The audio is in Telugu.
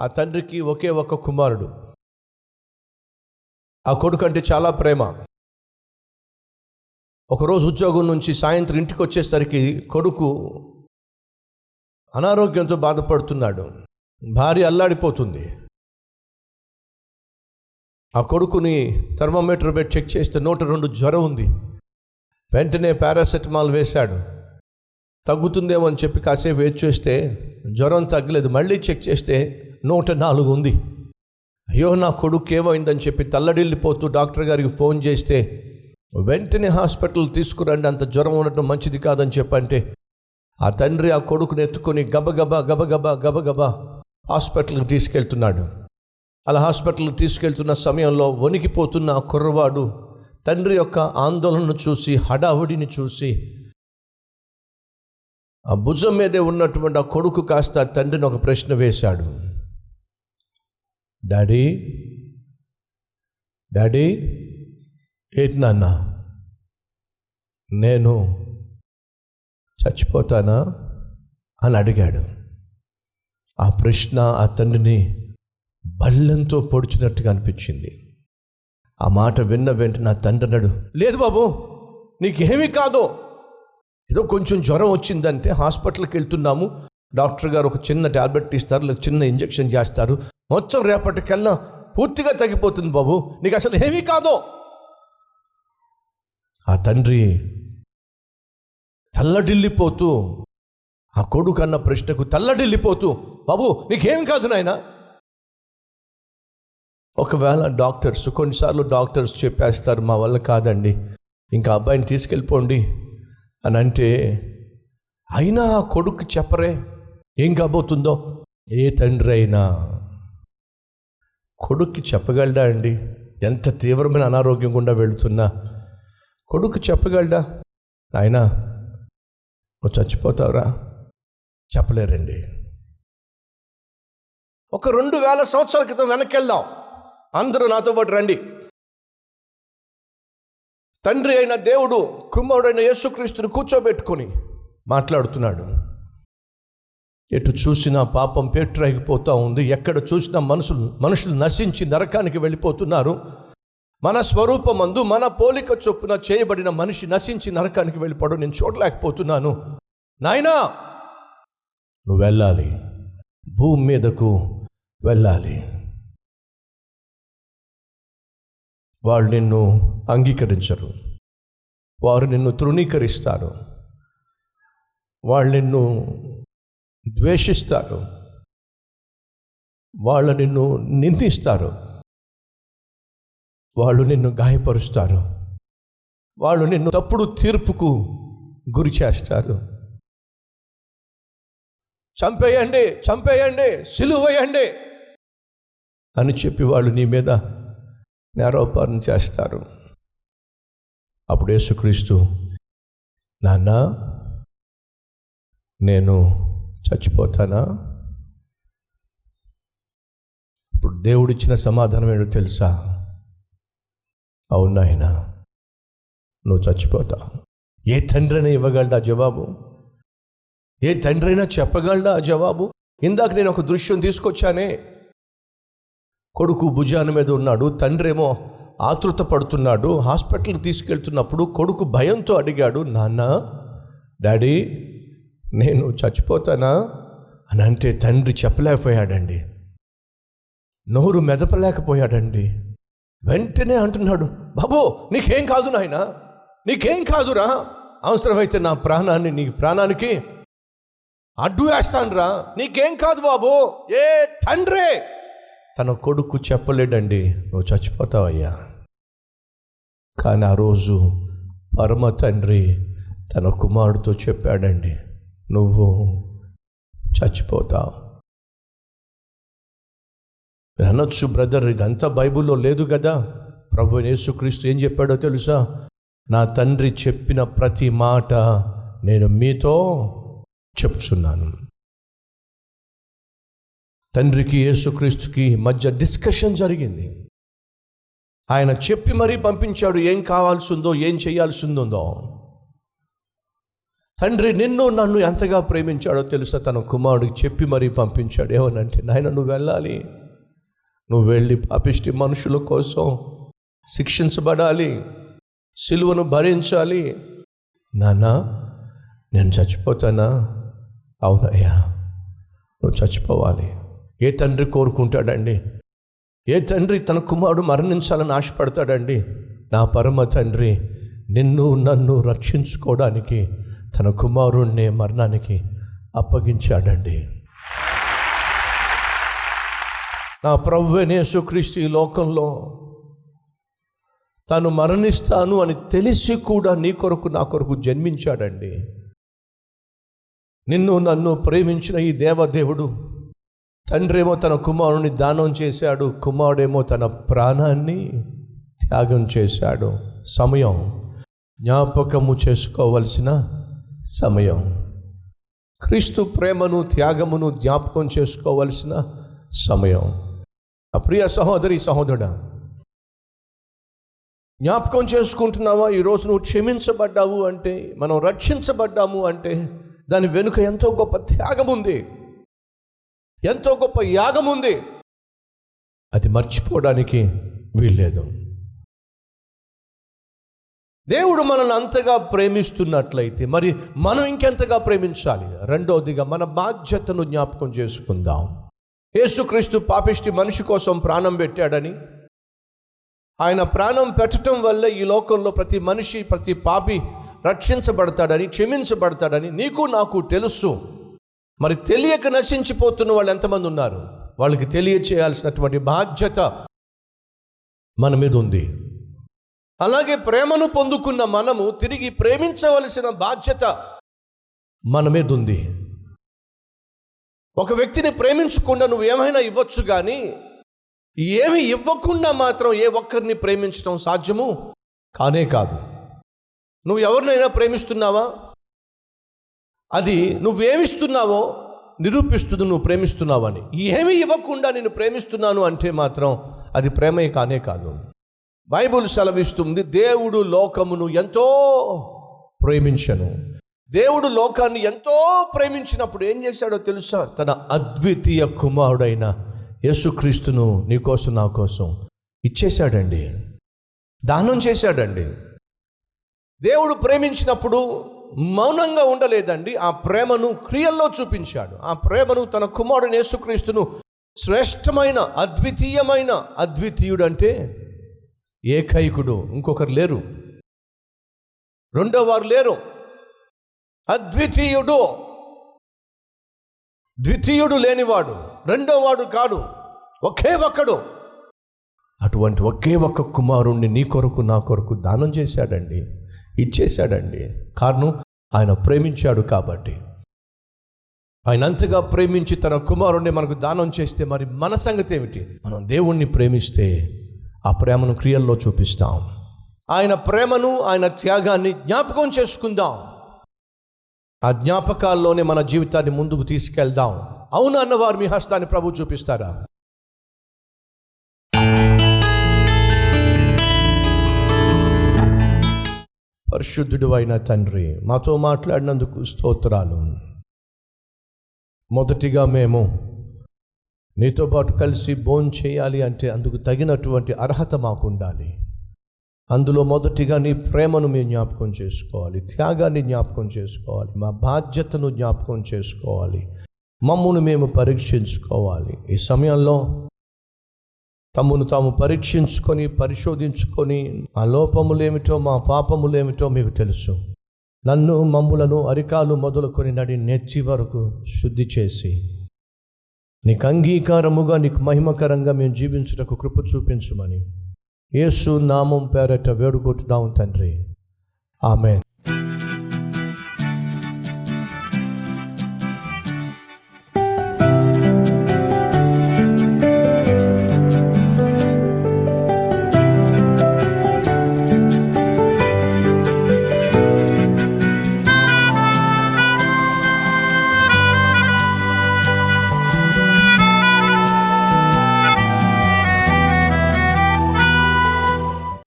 ఆ తండ్రికి ఒకే ఒక కుమారుడు ఆ కొడుకు అంటే చాలా ప్రేమ ఒకరోజు ఉద్యోగం నుంచి సాయంత్రం ఇంటికి వచ్చేసరికి కొడుకు అనారోగ్యంతో బాధపడుతున్నాడు భార్య అల్లాడిపోతుంది ఆ కొడుకుని థర్మోమీటర్ పెట్టి చెక్ చేస్తే నూట రెండు జ్వరం ఉంది వెంటనే పారాసెటమాల్ వేశాడు తగ్గుతుందేమో అని చెప్పి కాసేపు వేచి చూస్తే జ్వరం తగ్గలేదు మళ్ళీ చెక్ చేస్తే నూట నాలుగు ఉంది అయ్యో నా కొడుకు ఏమైందని చెప్పి తల్లడిల్లిపోతూ డాక్టర్ గారికి ఫోన్ చేస్తే వెంటనే హాస్పిటల్ తీసుకురండి అంత జ్వరం ఉండటం మంచిది కాదని చెప్పంటే ఆ తండ్రి ఆ కొడుకుని ఎత్తుకొని గబగబా గబగబా గబగబా హాస్పిటల్కి తీసుకెళ్తున్నాడు అలా హాస్పిటల్కి తీసుకెళ్తున్న సమయంలో వణికిపోతున్న ఆ కుర్రవాడు తండ్రి యొక్క ఆందోళనను చూసి హడావుడిని చూసి ఆ భుజం మీదే ఉన్నటువంటి ఆ కొడుకు కాస్త ఆ తండ్రిని ఒక ప్రశ్న వేశాడు డాడీ డాడీ ఏంటి నాన్న నేను చచ్చిపోతానా అని అడిగాడు ఆ ప్రశ్న ఆ తండ్రిని బళ్ళంతో పొడిచినట్టుగా అనిపించింది ఆ మాట విన్న వెంటనే నా తండ్రి అన్నాడు లేదు బాబు నీకేమీ కాదు ఏదో కొంచెం జ్వరం వచ్చిందంటే హాస్పిటల్కి వెళ్తున్నాము డాక్టర్ గారు ఒక చిన్న ట్యాబ్లెట్ ఇస్తారు లేదా చిన్న ఇంజెక్షన్ చేస్తారు మొత్తం రేపటికల్లా పూర్తిగా తగ్గిపోతుంది బాబు నీకు అసలు ఏమీ కాదు ఆ తండ్రి తల్లడిల్లిపోతూ ఆ కొడుకు అన్న ప్రశ్నకు తల్లడిల్లిపోతూ బాబు నీకేం కాదు నాయనా ఒకవేళ డాక్టర్స్ కొన్నిసార్లు డాక్టర్స్ చెప్పేస్తారు మా వల్ల కాదండి ఇంకా అబ్బాయిని తీసుకెళ్ళిపోండి అని అంటే అయినా ఆ కొడుకు చెప్పరే ఏం కాబోతుందో ఏ తండ్రి అయినా కొడుక్కి చెప్పగలడా అండి ఎంత తీవ్రమైన అనారోగ్యం గుండా వెళుతున్నా కొడుకు చెప్పగలడా నాయనా నువ్వు చచ్చిపోతావురా చెప్పలేరండి ఒక రెండు వేల సంవత్సరాల క్రితం వెనక్కి వెళ్దాం అందరూ నాతో పాటు రండి తండ్రి అయిన దేవుడు కుమారుడైన యేసుక్రీస్తుని కూర్చోబెట్టుకొని మాట్లాడుతున్నాడు ఎటు చూసినా పాపం పేట్రైగిపోతూ ఉంది ఎక్కడ చూసినా మనుషులు మనుషులు నశించి నరకానికి వెళ్ళిపోతున్నారు మన స్వరూపమందు మన పోలిక చొప్పున చేయబడిన మనిషి నశించి నరకానికి వెళ్ళిపోవడం నేను చూడలేకపోతున్నాను నాయనా నువ్వు వెళ్ళాలి భూమి మీదకు వెళ్ళాలి వాళ్ళు నిన్ను అంగీకరించరు వారు నిన్ను తృణీకరిస్తారు వాళ్ళు నిన్ను ద్వేషిస్తారు వాళ్ళు నిన్ను నిందిస్తారు వాళ్ళు నిన్ను గాయపరుస్తారు వాళ్ళు నిన్ను తప్పుడు తీర్పుకు గురి చేస్తారు చంపేయండి చంపేయండి సిలువేయండి అని చెప్పి వాళ్ళు నీ మీద నేరోపారణ చేస్తారు అప్పుడు యేసుక్రీస్తు నాన్న నేను చచ్చిపోతానా ఇప్పుడు దేవుడిచ్చిన సమాధానం ఏంటో తెలుసా అవును నాయనా నువ్వు చచ్చిపోతావు ఏ తండ్రైనా ఇవ్వగలడా జవాబు ఏ తండ్రైనా చెప్పగలడా ఆ జవాబు ఇందాక నేను ఒక దృశ్యం తీసుకొచ్చానే కొడుకు భుజాన మీద ఉన్నాడు తండ్రి ఏమో ఆతృత పడుతున్నాడు హాస్పిటల్కి తీసుకెళ్తున్నప్పుడు కొడుకు భయంతో అడిగాడు నాన్న డాడీ నేను చచ్చిపోతానా అని అంటే తండ్రి చెప్పలేకపోయాడండి నోరు మెదపలేకపోయాడండి వెంటనే అంటున్నాడు బాబు నీకేం కాదు నాయన నీకేం కాదురా అవసరమైతే నా ప్రాణాన్ని నీ ప్రాణానికి అడ్డు వేస్తానురా నీకేం కాదు బాబు ఏ తండ్రే తన కొడుకు చెప్పలేడండి నువ్వు చచ్చిపోతావయ్యా కానీ ఆ రోజు పరమ తండ్రి తన కుమారుడితో చెప్పాడండి నువ్వు చచ్చిపోతావు మీరు అనొచ్చు బ్రదర్ ఇదంతా బైబిల్లో లేదు కదా ప్రభు యేసుక్రీస్తు ఏం చెప్పాడో తెలుసా నా తండ్రి చెప్పిన ప్రతి మాట నేను మీతో చెప్తున్నాను తండ్రికి యేసుక్రీస్తుకి మధ్య డిస్కషన్ జరిగింది ఆయన చెప్పి మరీ పంపించాడు ఏం కావాల్సిందో ఏం చేయాల్సిందో తండ్రి నిన్ను నన్ను ఎంతగా ప్రేమించాడో తెలుసా తన కుమారుడికి చెప్పి మరీ పంపించాడు ఏమనంటే నాయన నువ్వు వెళ్ళాలి నువ్వు వెళ్ళి పాపిష్టి మనుషుల కోసం శిక్షించబడాలి సిలువను భరించాలి నాన్న నేను చచ్చిపోతానా అవునయ్యా నువ్వు చచ్చిపోవాలి ఏ తండ్రి కోరుకుంటాడండి ఏ తండ్రి తన కుమారుడు మరణించాలని ఆశపడతాడండి నా పరమ తండ్రి నిన్ను నన్ను రక్షించుకోవడానికి తన కుమారుణ్ణి మరణానికి అప్పగించాడండి నా ప్రవ్వనేసుక్రీస్తు ఈ లోకంలో తాను మరణిస్తాను అని తెలిసి కూడా నీ కొరకు నా కొరకు జన్మించాడండి నిన్ను నన్ను ప్రేమించిన ఈ దేవదేవుడు తండ్రేమో తన కుమారుని దానం చేశాడు కుమారుడేమో తన ప్రాణాన్ని త్యాగం చేశాడు సమయం జ్ఞాపకము చేసుకోవలసిన సమయం క్రీస్తు ప్రేమను త్యాగమును జ్ఞాపకం చేసుకోవలసిన సమయం ఆ ప్రియ సహోదరి సహోదరుడా జ్ఞాపకం చేసుకుంటున్నావా ఈరోజు నువ్వు క్షమించబడ్డావు అంటే మనం రక్షించబడ్డాము అంటే దాని వెనుక ఎంతో గొప్ప త్యాగం ఉంది ఎంతో గొప్ప యాగం ఉంది అది మర్చిపోవడానికి వీల్లేదు దేవుడు మనల్ని అంతగా ప్రేమిస్తున్నట్లయితే మరి మనం ఇంకెంతగా ప్రేమించాలి రెండవదిగా మన బాధ్యతను జ్ఞాపకం చేసుకుందాం యేసుక్రీస్తు పాపిష్టి మనిషి కోసం ప్రాణం పెట్టాడని ఆయన ప్రాణం పెట్టడం వల్ల ఈ లోకంలో ప్రతి మనిషి ప్రతి పాపి రక్షించబడతాడని క్షమించబడతాడని నీకు నాకు తెలుసు మరి తెలియక నశించిపోతున్న వాళ్ళు ఎంతమంది ఉన్నారు వాళ్ళకి తెలియచేయాల్సినటువంటి బాధ్యత మన మీద ఉంది అలాగే ప్రేమను పొందుకున్న మనము తిరిగి ప్రేమించవలసిన బాధ్యత మన మీద ఉంది ఒక వ్యక్తిని ప్రేమించకుండా నువ్వు ఏమైనా ఇవ్వచ్చు కానీ ఏమి ఇవ్వకుండా మాత్రం ఏ ఒక్కరిని ప్రేమించడం సాధ్యము కానే కాదు నువ్వు ఎవరినైనా ప్రేమిస్తున్నావా అది నువ్వేమిస్తున్నావో నిరూపిస్తుంది నువ్వు ప్రేమిస్తున్నావని ఏమి ఇవ్వకుండా నేను ప్రేమిస్తున్నాను అంటే మాత్రం అది ప్రేమే కానే కాదు బైబుల్ సెలవిస్తుంది దేవుడు లోకమును ఎంతో ప్రేమించను దేవుడు లోకాన్ని ఎంతో ప్రేమించినప్పుడు ఏం చేశాడో తెలుసా తన అద్వితీయ కుమారుడైన యేసుక్రీస్తును నీకోసం నా కోసం ఇచ్చేశాడండి దానం చేశాడండి దేవుడు ప్రేమించినప్పుడు మౌనంగా ఉండలేదండి ఆ ప్రేమను క్రియల్లో చూపించాడు ఆ ప్రేమను తన కుమారుడు యేసుక్రీస్తును శ్రేష్టమైన అద్వితీయమైన అద్వితీయుడు అంటే ఏకైకుడు ఇంకొకరు లేరు రెండో వారు లేరు అద్వితీయుడు ద్వితీయుడు లేనివాడు రెండో వాడు కాడు ఒకే ఒక్కడు అటువంటి ఒకే ఒక్క కుమారుణ్ణి నీ కొరకు నా కొరకు దానం చేశాడండి ఇచ్చేశాడండి కారణం ఆయన ప్రేమించాడు కాబట్టి ఆయన అంతగా ప్రేమించి తన కుమారుణ్ణి మనకు దానం చేస్తే మరి మన సంగతి ఏమిటి మనం దేవుణ్ణి ప్రేమిస్తే ఆ ప్రేమను క్రియల్లో చూపిస్తాం ఆయన ప్రేమను ఆయన త్యాగాన్ని జ్ఞాపకం చేసుకుందాం ఆ జ్ఞాపకాల్లోనే మన జీవితాన్ని ముందుకు తీసుకెళ్దాం అవును అన్నవారు మీ హస్తాన్ని ప్రభు చూపిస్తారా పరిశుద్ధుడు అయిన తండ్రి మాతో మాట్లాడినందుకు స్తోత్రాలు మొదటిగా మేము నీతో పాటు కలిసి భోజనం చేయాలి అంటే అందుకు తగినటువంటి అర్హత మాకు ఉండాలి అందులో మొదటిగా నీ ప్రేమను మేము జ్ఞాపకం చేసుకోవాలి త్యాగాన్ని జ్ఞాపకం చేసుకోవాలి మా బాధ్యతను జ్ఞాపకం చేసుకోవాలి మమ్మను మేము పరీక్షించుకోవాలి ఈ సమయంలో తమను తాము పరీక్షించుకొని పరిశోధించుకొని మా లోపములేమిటో మా పాపములేమిటో మీకు తెలుసు నన్ను మమ్ములను అరికాలు మొదలుకొని నడి నెచ్చి వరకు శుద్ధి చేసి నీకు అంగీకారముగా నీకు మహిమకరంగా మేము జీవించుటకు కృప చూపించుమని యేసు నామం పేరట వేడుకుంటున్నాం తండ్రి ఆమె